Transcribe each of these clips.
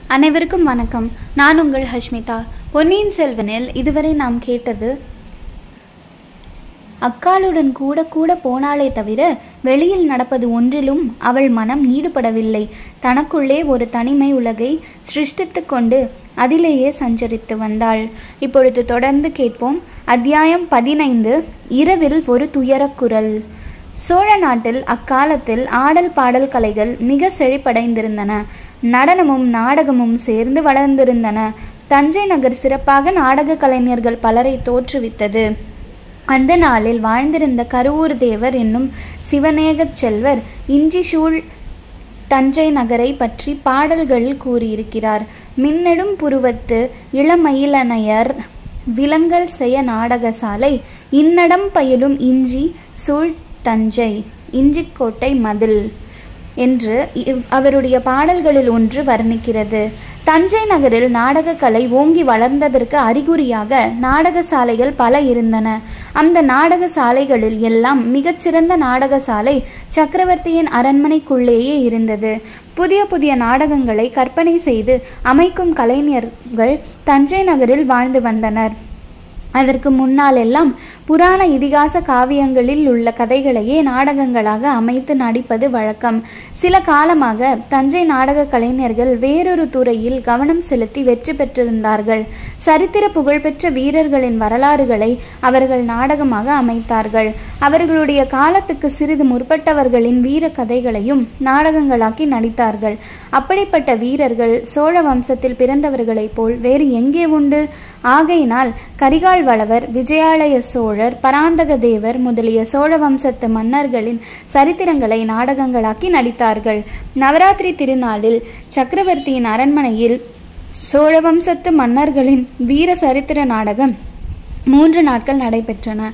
அனைவருக்கும் வணக்கம் நான் உங்கள் ஹஷ்மிதா பொன்னியின் செல்வனில் இதுவரை நாம் கேட்டது அக்காளுடன் கூட கூட போனாலே தவிர வெளியில் நடப்பது ஒன்றிலும் அவள் மனம் ஈடுபடவில்லை தனக்குள்ளே ஒரு தனிமை உலகை சிருஷ்டித்து கொண்டு அதிலேயே சஞ்சரித்து வந்தாள் இப்பொழுது தொடர்ந்து கேட்போம் அத்தியாயம் பதினைந்து இரவில் ஒரு துயரக் குரல் சோழ நாட்டில் அக்காலத்தில் ஆடல் பாடல் கலைகள் மிக செழிப்படைந்திருந்தன நடனமும் நாடகமும் சேர்ந்து வளர்ந்திருந்தன தஞ்சை நகர் சிறப்பாக நாடக கலைஞர்கள் பலரை தோற்றுவித்தது அந்த நாளில் வாழ்ந்திருந்த கருவூர் தேவர் என்னும் சிவநேகச் செல்வர் இஞ்சி சூழ் தஞ்சை நகரை பற்றி பாடல்களில் கூறியிருக்கிறார் மின்னடும் புருவத்து இளமயிலனையர் விலங்கல் செய்ய நாடகசாலை இன்னடம் பயிலும் இஞ்சி சூழ் தஞ்சை இஞ்சிக்கோட்டை மதில் என்று இவ்- அவருடைய பாடல்களில் ஒன்று வர்ணிக்கிறது தஞ்சை நகரில் நாடகக்கலை ஓங்கி வளர்ந்ததற்கு அறிகுறியாக நாடக சாலைகள் பல இருந்தன அந்த நாடக சாலைகளில் எல்லாம் மிகச்சிறந்த நாடக சாலை சக்கரவர்த்தியின் அரண்மனைக்குள்ளேயே இருந்தது புதிய புதிய நாடகங்களை கற்பனை செய்து அமைக்கும் கலைஞர்கள் தஞ்சை நகரில் வாழ்ந்து வந்தனர் அதற்கு முன்னால் எல்லாம் புராண இதிகாச காவியங்களில் உள்ள கதைகளையே நாடகங்களாக அமைத்து நடிப்பது வழக்கம் சில காலமாக தஞ்சை நாடக கலைஞர்கள் வேறொரு துறையில் கவனம் செலுத்தி வெற்றி பெற்றிருந்தார்கள் சரித்திர புகழ்பெற்ற வீரர்களின் வரலாறுகளை அவர்கள் நாடகமாக அமைத்தார்கள் அவர்களுடைய காலத்துக்கு சிறிது முற்பட்டவர்களின் வீர கதைகளையும் நாடகங்களாக்கி நடித்தார்கள் அப்படிப்பட்ட வீரர்கள் சோழ வம்சத்தில் பிறந்தவர்களைப் போல் வேறு எங்கே உண்டு ஆகையினால் கரிகால் வளவர் விஜயாலய சோழர் பராந்தக தேவர் முதலிய சோழ வம்சத்து மன்னர்களின் சரித்திரங்களை நாடகங்களாக்கி நடித்தார்கள் நவராத்திரி திருநாளில் சக்கரவர்த்தியின் அரண்மனையில் சோழ வம்சத்து மன்னர்களின் வீர சரித்திர நாடகம் மூன்று நாட்கள் நடைபெற்றன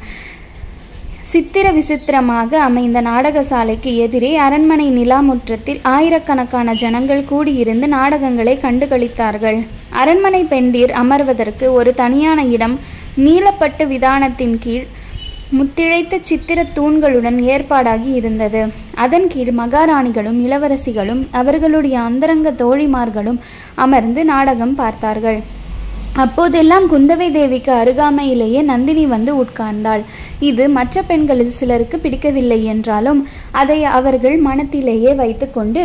சித்திர விசித்திரமாக அமைந்த நாடகசாலைக்கு எதிரே அரண்மனை நிலாமுற்றத்தில் ஆயிரக்கணக்கான ஜனங்கள் கூடியிருந்து நாடகங்களை கண்டுகளித்தார்கள் அரண்மனை பெண்டீர் அமர்வதற்கு ஒரு தனியான இடம் நீலப்பட்டு விதானத்தின் கீழ் முத்திழைத்த சித்திர தூண்களுடன் ஏற்பாடாகி இருந்தது அதன் கீழ் மகாராணிகளும் இளவரசிகளும் அவர்களுடைய அந்தரங்க தோழிமார்களும் அமர்ந்து நாடகம் பார்த்தார்கள் அப்போதெல்லாம் குந்தவை தேவிக்கு அருகாமையிலேயே நந்தினி வந்து உட்கார்ந்தாள் இது மற்ற பெண்களில் சிலருக்கு பிடிக்கவில்லை என்றாலும் அதை அவர்கள் மனத்திலேயே வைத்துக்கொண்டு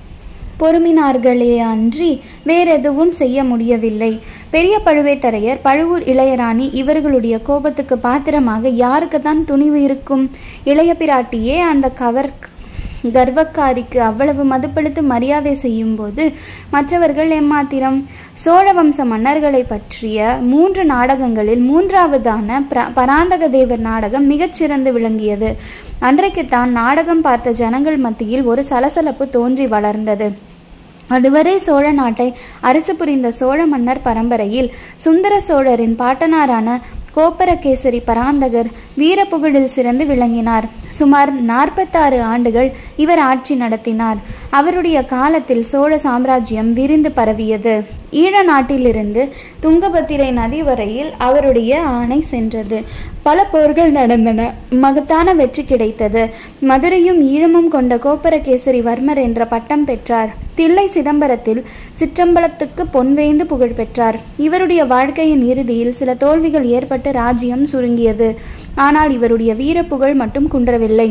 பொறுமினார்களே அன்றி வேறெதுவும் செய்ய முடியவில்லை பெரிய பழுவேட்டரையர் பழுவூர் இளையராணி இவர்களுடைய கோபத்துக்கு பாத்திரமாக யாருக்குத்தான் துணிவு இருக்கும் இளைய பிராட்டியே அந்த கவர் கர்வக்காரிக்கு அவ்வளவு மதுப்படுத்தி மரியாதை செய்யும்போது மற்றவர்கள் எம்மாத்திரம் சோழ வம்ச மன்னர்களை பற்றிய மூன்று நாடகங்களில் மூன்றாவதான பிர பராந்தக தேவர் நாடகம் மிகச்சிறந்து விளங்கியது அன்றைக்குத்தான் நாடகம் பார்த்த ஜனங்கள் மத்தியில் ஒரு சலசலப்பு தோன்றி வளர்ந்தது அதுவரை சோழ நாட்டை அரசு புரிந்த சோழ மன்னர் பரம்பரையில் சுந்தர சோழரின் பாட்டனாரான கோப்பரகேசரி பராந்தகர் வீரப்புகழில் சிறந்து விளங்கினார் சுமார் நாற்பத்தாறு ஆண்டுகள் இவர் ஆட்சி நடத்தினார் அவருடைய காலத்தில் சோழ சாம்ராஜ்யம் விரிந்து பரவியது ஈழ நாட்டிலிருந்து துங்கபத்திரை நதி வரையில் அவருடைய ஆணை சென்றது பல போர்கள் நடந்தன மகத்தான வெற்றி கிடைத்தது மதுரையும் ஈழமும் கொண்ட கோப்பரகேசரி வர்மர் என்ற பட்டம் பெற்றார் தில்லை சிதம்பரத்தில் சிற்றம்பலத்துக்கு பொன்வேந்து புகழ் பெற்றார் இவருடைய வாழ்க்கையின் இறுதியில் சில தோல்விகள் ஏற்பட்டு ராஜ்யம் சுருங்கியது ஆனால் இவருடைய வீரப்புகழ் மட்டும் குன்றவில்லை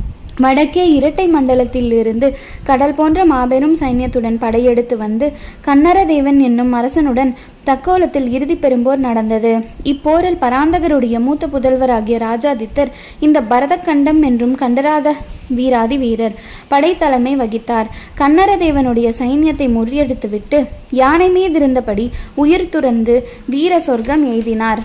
வடக்கே இரட்டை மண்டலத்தில் இருந்து கடல் போன்ற மாபெரும் சைன்யத்துடன் படையெடுத்து வந்து கன்னரதேவன் என்னும் அரசனுடன் தக்கோலத்தில் இறுதி பெரும்போர் நடந்தது இப்போரில் பராந்தகருடைய மூத்த புதல்வராகிய ராஜாதித்தர் இந்த பரதக்கண்டம் என்றும் கண்டராத வீராதி வீரர் படைத்தலைமை வகித்தார் கன்னரதேவனுடைய சைன்யத்தை முறியடித்துவிட்டு யானை மீதிருந்தபடி உயிர் துறந்து வீர சொர்க்கம் எய்தினார்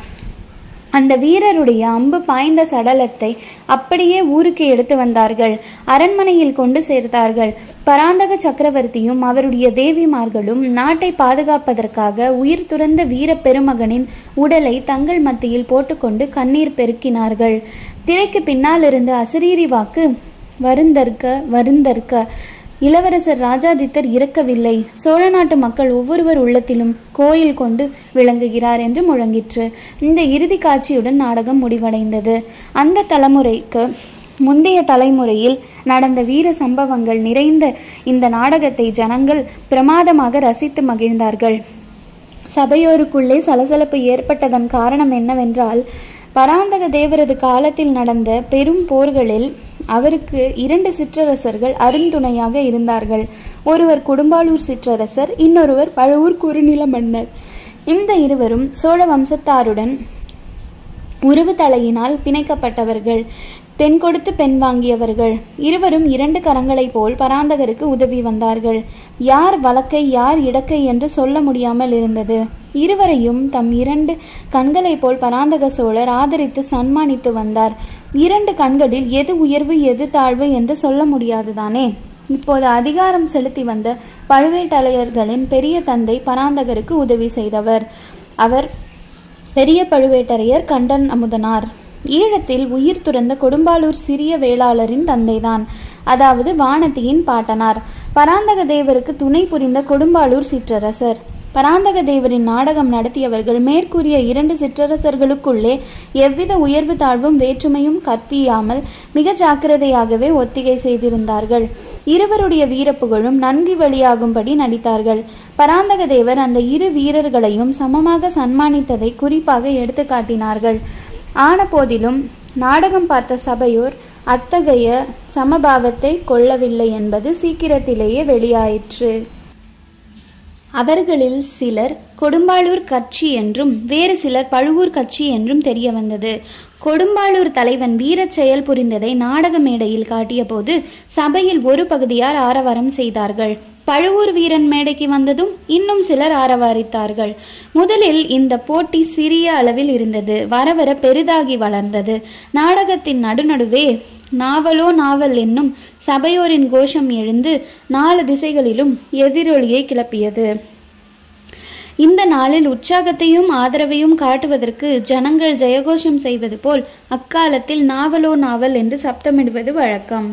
அந்த வீரருடைய அம்பு பாய்ந்த சடலத்தை அப்படியே ஊருக்கு எடுத்து வந்தார்கள் அரண்மனையில் கொண்டு சேர்த்தார்கள் பராந்தக சக்கரவர்த்தியும் அவருடைய தேவிமார்களும் நாட்டை பாதுகாப்பதற்காக உயிர் துறந்த வீர பெருமகனின் உடலை தங்கள் மத்தியில் போட்டுக்கொண்டு கண்ணீர் பெருக்கினார்கள் திரைக்கு பின்னால் இருந்த அசரீரி வாக்கு வருந்தற்க வருந்தற்க இளவரசர் ராஜாதித்தர் இறக்கவில்லை சோழ நாட்டு மக்கள் ஒவ்வொருவர் உள்ளத்திலும் கோயில் கொண்டு விளங்குகிறார் என்று முழங்கிற்று இந்த இறுதி காட்சியுடன் நாடகம் முடிவடைந்தது அந்த தலைமுறைக்கு முந்தைய தலைமுறையில் நடந்த வீர சம்பவங்கள் நிறைந்த இந்த நாடகத்தை ஜனங்கள் பிரமாதமாக ரசித்து மகிழ்ந்தார்கள் சபையோருக்குள்ளே சலசலப்பு ஏற்பட்டதன் காரணம் என்னவென்றால் பராந்தக தேவரது காலத்தில் நடந்த பெரும் போர்களில் அவருக்கு இரண்டு சிற்றரசர்கள் அருந்துணையாக இருந்தார்கள் ஒருவர் கொடும்பாளூர் சிற்றரசர் இன்னொருவர் பழுவூர் குறுநில மன்னர் இந்த இருவரும் சோழ வம்சத்தாருடன் உருவு தலையினால் பிணைக்கப்பட்டவர்கள் பெண் கொடுத்து பெண் வாங்கியவர்கள் இருவரும் இரண்டு கரங்களைப் போல் பராந்தகருக்கு உதவி வந்தார்கள் யார் வழக்கை யார் இடக்கை என்று சொல்ல முடியாமல் இருந்தது இருவரையும் தம் இரண்டு கண்களைப் போல் பராந்தக சோழர் ஆதரித்து சன்மானித்து வந்தார் இரண்டு கண்களில் எது உயர்வு எது தாழ்வு என்று சொல்ல முடியாதுதானே இப்போது அதிகாரம் செலுத்தி வந்த பழுவேட்டரையர்களின் பெரிய தந்தை பராந்தகருக்கு உதவி செய்தவர் அவர் பெரிய பழுவேட்டரையர் கண்டன் அமுதனார் ஈழத்தில் உயிர் துறந்த கொடும்பாளூர் சிறிய வேளாளரின் தந்தைதான் அதாவது வானதியின் பாட்டனார் பராந்தக தேவருக்கு துணை புரிந்த கொடும்பாளூர் சிற்றரசர் பராந்தக தேவரின் நாடகம் நடத்தியவர்கள் மேற்கூறிய இரண்டு சிற்றரசர்களுக்குள்ளே எவ்வித உயர்வு தாழ்வும் வேற்றுமையும் கற்பியாமல் மிக ஜாக்கிரதையாகவே ஒத்திகை செய்திருந்தார்கள் இருவருடைய வீரப்புகழும் நன்கு வெளியாகும்படி நடித்தார்கள் பராந்தக தேவர் அந்த இரு வீரர்களையும் சமமாக சன்மானித்ததை குறிப்பாக எடுத்து காட்டினார்கள் ஆன போதிலும் நாடகம் பார்த்த சபையோர் அத்தகைய சமபாவத்தை கொள்ளவில்லை என்பது சீக்கிரத்திலேயே வெளியாயிற்று அவர்களில் சிலர் கொடும்பாளூர் கட்சி என்றும் வேறு சிலர் பழுவூர் கட்சி என்றும் தெரிய வந்தது கொடும்பாளூர் தலைவன் வீரச் செயல் புரிந்ததை நாடக மேடையில் காட்டியபோது சபையில் ஒரு பகுதியார் ஆரவாரம் செய்தார்கள் பழுவூர் வீரன் மேடைக்கு வந்ததும் இன்னும் சிலர் ஆரவாரித்தார்கள் முதலில் இந்த போட்டி சிறிய அளவில் இருந்தது வர வர பெரிதாகி வளர்ந்தது நாடகத்தின் நடுநடுவே நாவலோ நாவல் என்னும் சபையோரின் கோஷம் எழுந்து நாலு திசைகளிலும் எதிரொலியை கிளப்பியது இந்த நாளில் உற்சாகத்தையும் ஆதரவையும் காட்டுவதற்கு ஜனங்கள் ஜெயகோஷம் செய்வது போல் அக்காலத்தில் நாவலோ நாவல் என்று சப்தமிடுவது வழக்கம்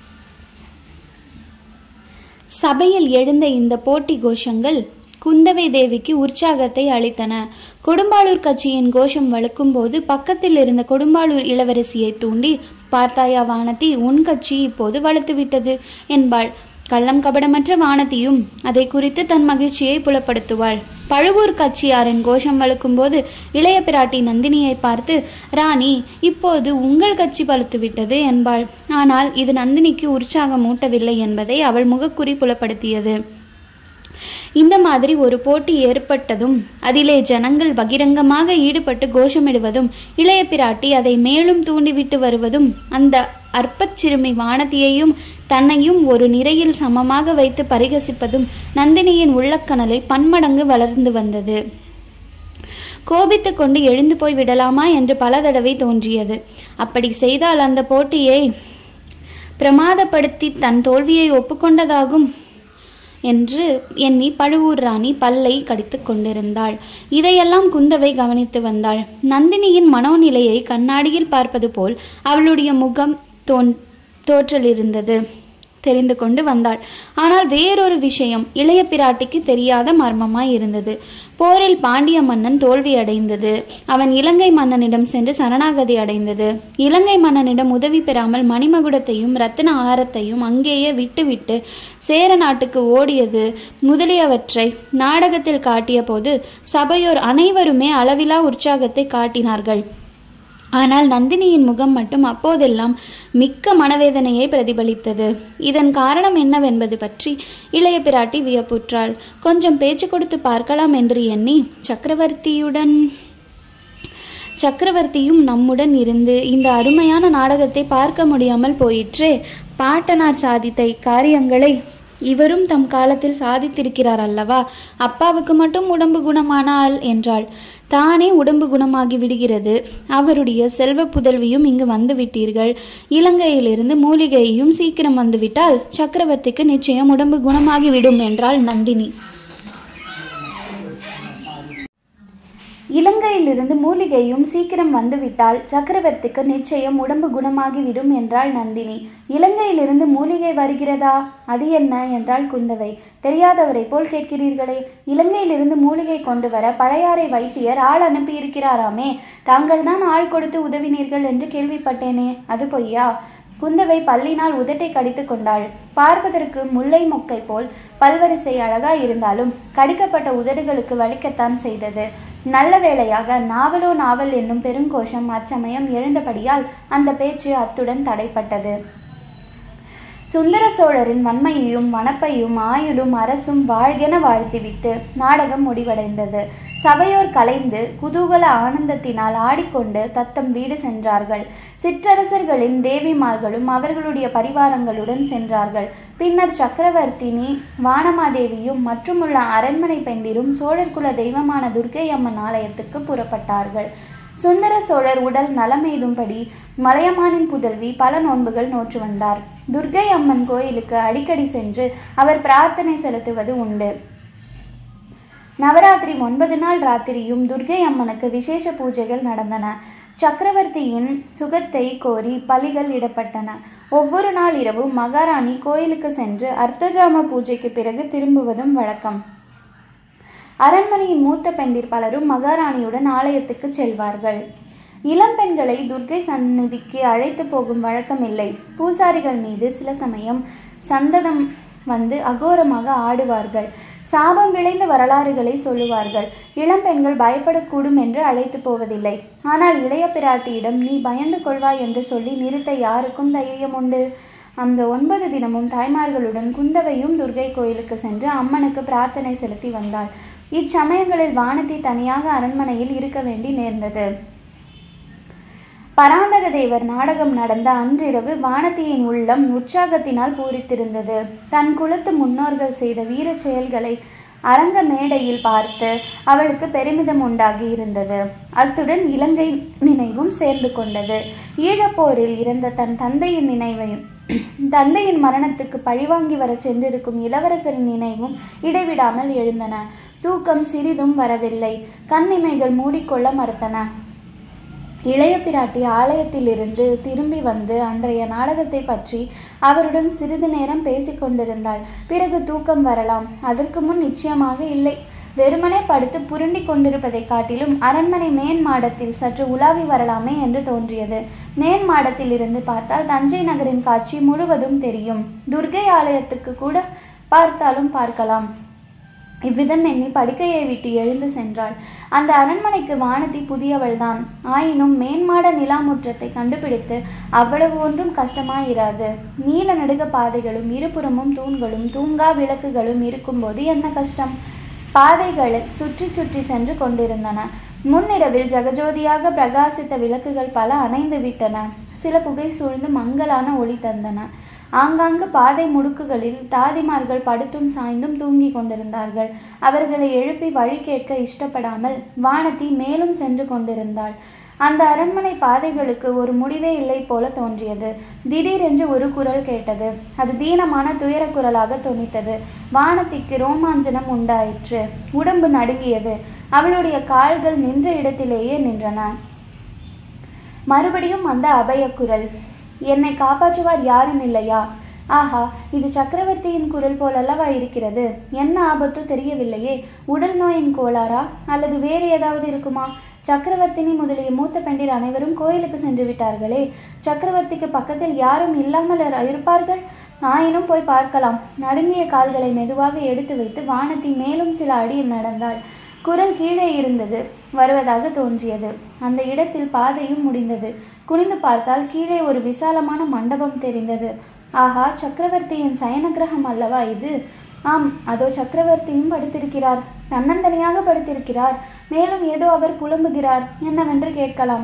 சபையில் எழுந்த இந்த போட்டி கோஷங்கள் குந்தவை தேவிக்கு உற்சாகத்தை அளித்தன கொடும்பாளூர் கட்சியின் கோஷம் வலுக்கும் போது பக்கத்தில் இருந்த கொடும்பாளூர் இளவரசியை தூண்டி பார்த்தாயா வானதி உன் கட்சி இப்போது வலுத்து விட்டது என்பாள் கள்ளம் கபடமற்ற வானதியும் அதை குறித்து தன் மகிழ்ச்சியை புலப்படுத்துவாள் பழுவூர் கட்சியாரின் கோஷம் வலுக்கும்போது இளைய பிராட்டி நந்தினியை பார்த்து ராணி இப்போது உங்கள் கட்சி பழுத்து விட்டது என்பாள் ஆனால் இது நந்தினிக்கு உற்சாகம் ஊட்டவில்லை என்பதை அவள் முகக்குறி புலப்படுத்தியது இந்த மாதிரி ஒரு போட்டி ஏற்பட்டதும் அதிலே ஜனங்கள் பகிரங்கமாக ஈடுபட்டு கோஷமிடுவதும் இளைய பிராட்டி அதை மேலும் தூண்டிவிட்டு வருவதும் அந்த அற்பச் சிறுமி வானதியையும் தன்னையும் ஒரு நிறையில் சமமாக வைத்து பரிகசிப்பதும் நந்தினியின் உள்ளக்கணலை பன்மடங்கு வளர்ந்து வந்தது கோபித்து கொண்டு எழுந்து போய் விடலாமா என்று பல தடவை தோன்றியது அப்படி செய்தால் அந்த போட்டியை பிரமாதப்படுத்தி தன் தோல்வியை ஒப்புக்கொண்டதாகும் என்று எண்ணி பழுவூர் ராணி பல்லை கடித்து கொண்டிருந்தாள் இதையெல்லாம் குந்தவை கவனித்து வந்தாள் நந்தினியின் மனோநிலையை கண்ணாடியில் பார்ப்பது போல் அவளுடைய முகம் தோன் தோற்றலிருந்தது தெரிந்து கொண்டு வந்தாள் ஆனால் வேறொரு விஷயம் இளைய பிராட்டிக்கு தெரியாத மர்மமாய் இருந்தது போரில் பாண்டிய மன்னன் தோல்வியடைந்தது அவன் இலங்கை மன்னனிடம் சென்று சரணாகதி அடைந்தது இலங்கை மன்னனிடம் உதவி பெறாமல் மணிமகுடத்தையும் ரத்தின ஆரத்தையும் அங்கேயே விட்டுவிட்டு சேர நாட்டுக்கு ஓடியது முதலியவற்றை நாடகத்தில் காட்டிய போது சபையோர் அனைவருமே அளவிலா உற்சாகத்தை காட்டினார்கள் ஆனால் நந்தினியின் முகம் மட்டும் அப்போதெல்லாம் மிக்க மனவேதனையை பிரதிபலித்தது இதன் காரணம் என்னவென்பது பற்றி இளைய பிராட்டி வியப்புற்றாள் கொஞ்சம் பேச்சு கொடுத்து பார்க்கலாம் என்று எண்ணி சக்கரவர்த்தியுடன் சக்கரவர்த்தியும் நம்முடன் இருந்து இந்த அருமையான நாடகத்தை பார்க்க முடியாமல் போயிற்றே பாட்டனார் சாதித்த இக்காரியங்களை இவரும் தம் காலத்தில் சாதித்திருக்கிறார் அல்லவா அப்பாவுக்கு மட்டும் உடம்பு குணமானால் என்றாள் தானே உடம்பு குணமாகி விடுகிறது அவருடைய செல்வ புதல்வியும் இங்கு வந்து விட்டீர்கள் இலங்கையிலிருந்து மூலிகையும் சீக்கிரம் வந்துவிட்டால் சக்கரவர்த்திக்கு நிச்சயம் உடம்பு குணமாகிவிடும் என்றாள் நந்தினி இலங்கையிலிருந்து மூலிகையும் சீக்கிரம் வந்துவிட்டால் சக்கரவர்த்திக்கு நிச்சயம் உடம்பு குணமாகிவிடும் என்றாள் நந்தினி இலங்கையிலிருந்து மூலிகை வருகிறதா அது என்ன என்றாள் குந்தவை தெரியாதவரை போல் கேட்கிறீர்களே இலங்கையிலிருந்து மூலிகை கொண்டு வர பழையாறை வைத்தியர் ஆள் அனுப்பியிருக்கிறாராமே தாங்கள் தான் ஆள் கொடுத்து உதவினீர்கள் என்று கேள்விப்பட்டேனே அது பொய்யா குந்தவை பல்லினால் உதட்டை கடித்து கொண்டாள் பார்ப்பதற்கு முல்லை மொக்கை போல் பல்வரிசை அழகாய் இருந்தாலும் கடிக்கப்பட்ட உதடுகளுக்கு வலிக்கத்தான் செய்தது நல்ல வேளையாக நாவலோ நாவல் என்னும் பெருங்கோஷம் அச்சமயம் எழுந்தபடியால் அந்த பேச்சு அத்துடன் தடைப்பட்டது சுந்தர சோழரின் வன்மையையும் வனப்பையும் ஆயுளும் அரசும் வாழ்கென வாழ்த்திவிட்டு நாடகம் முடிவடைந்தது சபையோர் கலைந்து குதூகல ஆனந்தத்தினால் ஆடிக்கொண்டு தத்தம் வீடு சென்றார்கள் சிற்றரசர்களின் தேவிமார்களும் அவர்களுடைய பரிவாரங்களுடன் சென்றார்கள் பின்னர் சக்கரவர்த்தினி வானமாதேவியும் மற்றுமுள்ள அரண்மனை பெண்டிரும் சோழர் குல தெய்வமான துர்க்கை அம்மன் ஆலயத்துக்கு புறப்பட்டார்கள் சுந்தர சோழர் உடல் நலமெய்தும்படி மலையமானின் புதல்வி பல நோன்புகள் நோற்று வந்தார் துர்க்கை அம்மன் கோயிலுக்கு அடிக்கடி சென்று அவர் பிரார்த்தனை செலுத்துவது உண்டு நவராத்திரி ஒன்பது நாள் ராத்திரியும் துர்க்கை அம்மனுக்கு விசேஷ பூஜைகள் நடந்தன சக்கரவர்த்தியின் சுகத்தை கோரி பலிகள் இடப்பட்டன ஒவ்வொரு நாள் இரவும் மகாராணி கோயிலுக்கு சென்று அர்த்தஜாம பூஜைக்கு பிறகு திரும்புவதும் வழக்கம் அரண்மனையின் மூத்த பெண்டிர் பலரும் மகாராணியுடன் ஆலயத்துக்கு செல்வார்கள் இளம் பெண்களை துர்க்கை சந்நிதிக்கு அழைத்து போகும் வழக்கம் இல்லை பூசாரிகள் மீது சில சமயம் சந்ததம் வந்து அகோரமாக ஆடுவார்கள் சாபம் விளைந்த வரலாறுகளை சொல்லுவார்கள் இளம் பெண்கள் பயப்படக்கூடும் என்று அழைத்து போவதில்லை ஆனால் இளைய பிராட்டியிடம் நீ பயந்து கொள்வாய் என்று சொல்லி நிறுத்த யாருக்கும் தைரியம் உண்டு அந்த ஒன்பது தினமும் தாய்மார்களுடன் குந்தவையும் துர்கை கோயிலுக்கு சென்று அம்மனுக்கு பிரார்த்தனை செலுத்தி வந்தாள் இச்சமயங்களில் வானதி தனியாக அரண்மனையில் இருக்க வேண்டி நேர்ந்தது பராந்தக தேவர் நாடகம் நடந்த அன்றிரவு வானதியின் உள்ளம் உற்சாகத்தினால் பூரித்திருந்தது தன் குலத்து முன்னோர்கள் செய்த வீரச் செயல்களை அரங்க மேடையில் பார்த்து அவளுக்கு பெருமிதம் உண்டாகி இருந்தது அத்துடன் இலங்கை நினைவும் சேர்ந்து கொண்டது ஈழப்போரில் இறந்த தன் தந்தையின் நினைவையும் தந்தையின் மரணத்துக்கு பழிவாங்கி வர சென்றிருக்கும் இளவரசரின் நினைவும் இடைவிடாமல் எழுந்தன தூக்கம் சிறிதும் வரவில்லை கண்ணிமைகள் மூடிக்கொள்ள மறுத்தன இளைய பிராட்டி ஆலயத்திலிருந்து திரும்பி வந்து அன்றைய நாடகத்தை பற்றி அவருடன் சிறிது நேரம் பேசிக் கொண்டிருந்தாள் பிறகு தூக்கம் வரலாம் அதற்கு முன் நிச்சயமாக இல்லை வெறுமனே படுத்து புரண்டி கொண்டிருப்பதை காட்டிலும் அரண்மனை மேன் மாடத்தில் சற்று உலாவி வரலாமே என்று தோன்றியது மேன் மாடத்தில் இருந்து பார்த்தால் தஞ்சை நகரின் காட்சி முழுவதும் தெரியும் துர்கை ஆலயத்துக்கு கூட பார்த்தாலும் பார்க்கலாம் இவ்விதம் எண்ணி படுக்கையை விட்டு எழுந்து சென்றாள் அந்த அரண்மனைக்கு வானதி புதியவள்தான் ஆயினும் மேன்மாட நிலாமுற்றத்தை கண்டுபிடித்து அவ்வளவு ஒன்றும் கஷ்டமாயிராது நீல நடுக பாதைகளும் இருபுறமும் தூண்களும் தூங்கா விளக்குகளும் இருக்கும்போது என்ன கஷ்டம் பாதைகளில் சுற்றி சுற்றி சென்று கொண்டிருந்தன முன்னிரவில் ஜகஜோதியாக பிரகாசித்த விளக்குகள் பல அணைந்து விட்டன சில புகை சூழ்ந்து மங்கலான ஒளி தந்தன ஆங்காங்கு பாதை முடுக்குகளில் தாதிமார்கள் படுத்தும் சாய்ந்தும் தூங்கிக் கொண்டிருந்தார்கள் அவர்களை எழுப்பி வழி கேட்க இஷ்டப்படாமல் வானதி மேலும் சென்று கொண்டிருந்தாள் அந்த அரண்மனை பாதைகளுக்கு ஒரு முடிவே இல்லை போல தோன்றியது திடீரென்று ஒரு குரல் கேட்டது அது தீனமான துயர குரலாக தொனித்தது வானதிக்கு ரோமாஞ்சனம் உண்டாயிற்று உடம்பு நடுங்கியது அவளுடைய கால்கள் நின்ற இடத்திலேயே நின்றன மறுபடியும் அந்த அபயக்குரல் என்னை காப்பாற்றுவார் யாரும் இல்லையா ஆஹா இது சக்கரவர்த்தியின் குரல் போலல்லவா இருக்கிறது என்ன ஆபத்தோ தெரியவில்லையே உடல் நோயின் கோளாறா அல்லது வேறு ஏதாவது இருக்குமா சக்கரவர்த்தினி முதலிய மூத்த பெண்டிர் அனைவரும் கோயிலுக்கு சென்று விட்டார்களே சக்கரவர்த்திக்கு பக்கத்தில் யாரும் இல்லாமல் இருப்பார்கள் ஆயினும் போய் பார்க்கலாம் நடுங்கிய கால்களை மெதுவாக எடுத்து வைத்து வானத்தி மேலும் சில அடி நடந்தாள் குரல் கீழே இருந்தது வருவதாக தோன்றியது அந்த இடத்தில் பாதையும் முடிந்தது குனிந்து பார்த்தால் கீழே ஒரு விசாலமான மண்டபம் தெரிந்தது ஆஹா சக்கரவர்த்தியின் சயன கிரகம் அல்லவா இது ஆம் அதோ சக்கரவர்த்தியும் படுத்திருக்கிறார் தன்னந்தனியாக படுத்திருக்கிறார் மேலும் ஏதோ அவர் புலம்புகிறார் என்னவென்று கேட்கலாம்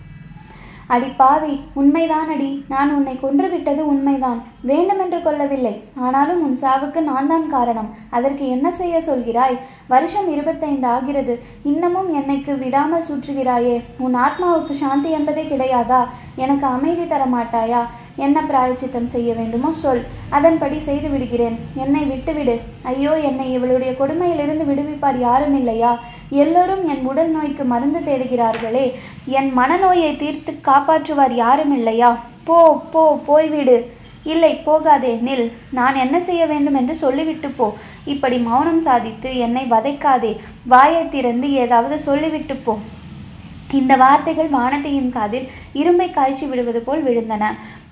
அடி பாவி உண்மைதான் அடி நான் உன்னை கொன்றுவிட்டது உண்மைதான் வேண்டுமென்று கொல்லவில்லை ஆனாலும் உன் சாவுக்கு நான் தான் காரணம் அதற்கு என்ன செய்ய சொல்கிறாய் வருஷம் இருபத்தைந்து ஆகிறது இன்னமும் என்னைக்கு விடாமல் சுற்றுகிறாயே உன் ஆத்மாவுக்கு சாந்தி என்பதே கிடையாதா எனக்கு அமைதி தர மாட்டாயா என்ன பிராயச்சித்தம் செய்ய வேண்டுமோ சொல் அதன்படி செய்து விடுகிறேன் என்னை விட்டுவிடு ஐயோ என்னை இவளுடைய கொடுமையிலிருந்து விடுவிப்பார் யாரும் இல்லையா எல்லோரும் என் உடல் நோய்க்கு மருந்து தேடுகிறார்களே என் மனநோயை தீர்த்து காப்பாற்றுவார் யாரும் இல்லையா போ போ போய்விடு இல்லை போகாதே நில் நான் என்ன செய்ய வேண்டும் என்று சொல்லிவிட்டு போ இப்படி மௌனம் சாதித்து என்னை வதைக்காதே வாயை திறந்து ஏதாவது சொல்லிவிட்டு போ இந்த வார்த்தைகள் வானதியின் காதில் இரும்பை காய்ச்சி விடுவது போல் விழுந்தன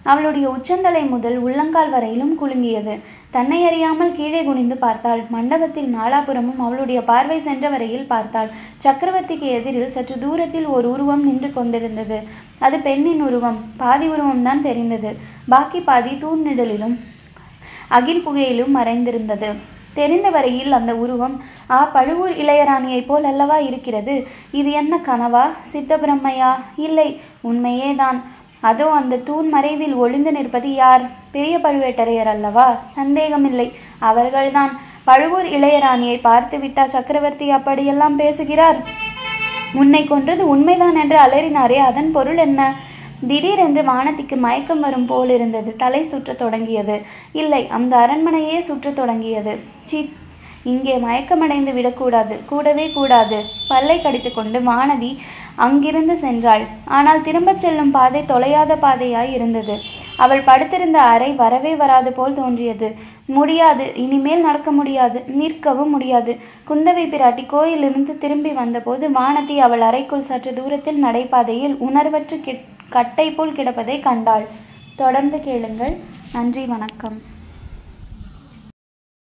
அவளுடைய உச்சந்தலை முதல் உள்ளங்கால் வரையிலும் குலுங்கியது தன்னை அறியாமல் கீழே குனிந்து பார்த்தாள் மண்டபத்தில் நாலாபுறமும் அவளுடைய பார்வை சென்ற வரையில் பார்த்தாள் சக்கரவர்த்திக்கு எதிரில் சற்று தூரத்தில் ஒரு உருவம் நின்று கொண்டிருந்தது அது பெண்ணின் உருவம் பாதி உருவம்தான் தெரிந்தது பாக்கி பாதி தூண்நிழலிலும் அகில் புகையிலும் மறைந்திருந்தது தெரிந்த வரையில் அந்த உருவம் ஆ பழுவூர் இளையராணியைப் போல் அல்லவா இருக்கிறது இது என்ன கனவா சித்தபிரம்மையா இல்லை உண்மையேதான் அதோ அந்த தூண் மறைவில் ஒளிந்து நிற்பது யார் பெரிய பழுவேட்டரையர் அல்லவா சந்தேகமில்லை அவர்கள்தான் பழுவூர் இளையராணியை பார்த்துவிட்டா சக்கரவர்த்தி அப்படியெல்லாம் பேசுகிறார் உன்னை கொன்றது உண்மைதான் என்று அலறினாரே அதன் பொருள் என்ன திடீரென்று வானத்திற்கு மயக்கம் வரும் போல் இருந்தது தலை சுற்றத் தொடங்கியது இல்லை அந்த அரண்மனையே சுற்றத் தொடங்கியது சி இங்கே மயக்கமடைந்து விடக்கூடாது கூடவே கூடாது பல்லை கடித்துக்கொண்டு வானதி அங்கிருந்து சென்றாள் ஆனால் திரும்பச் செல்லும் பாதை தொலையாத பாதையாய் இருந்தது அவள் படுத்திருந்த அறை வரவே வராது போல் தோன்றியது முடியாது இனிமேல் நடக்க முடியாது நிற்கவும் முடியாது குந்தவை பிராட்டி கோயிலிருந்து திரும்பி வந்தபோது வானதி அவள் அறைக்குள் சற்று தூரத்தில் நடைபாதையில் உணர்வற்று கிட் கட்டை போல் கிடப்பதை கண்டாள் தொடர்ந்து கேளுங்கள் நன்றி வணக்கம்